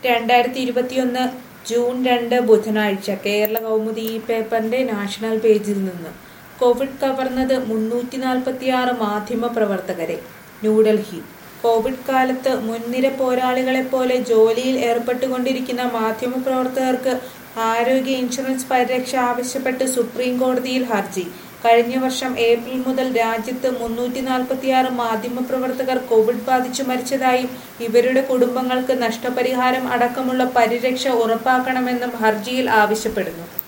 രണ്ടായിരത്തി ഇരുപത്തിയൊന്ന് ജൂൺ രണ്ട് ബുധനാഴ്ച കേരള കൗമുദി ഈ പേപ്പറിന്റെ നാഷണൽ പേജിൽ നിന്ന് കോവിഡ് കവർന്നത് മുന്നൂറ്റി നാൽപ്പത്തിയാറ് മാധ്യമ പ്രവർത്തകരെ ന്യൂഡൽഹി കോവിഡ് കാലത്ത് മുൻനിര പോരാളികളെപ്പോലെ ജോലിയിൽ ഏർപ്പെട്ടുകൊണ്ടിരിക്കുന്ന മാധ്യമ പ്രവർത്തകർക്ക് ആരോഗ്യ ഇൻഷുറൻസ് പരിരക്ഷ ആവശ്യപ്പെട്ട് സുപ്രീം കോടതിയിൽ ഹർജി കഴിഞ്ഞ വർഷം ഏപ്രിൽ മുതൽ രാജ്യത്ത് മുന്നൂറ്റി നാൽപ്പത്തിയാറ് മാധ്യമപ്രവർത്തകർ കോവിഡ് ബാധിച്ചു മരിച്ചതായും ഇവരുടെ കുടുംബങ്ങൾക്ക് നഷ്ടപരിഹാരം അടക്കമുള്ള പരിരക്ഷ ഉറപ്പാക്കണമെന്നും ഹർജിയിൽ ആവശ്യപ്പെടുന്നു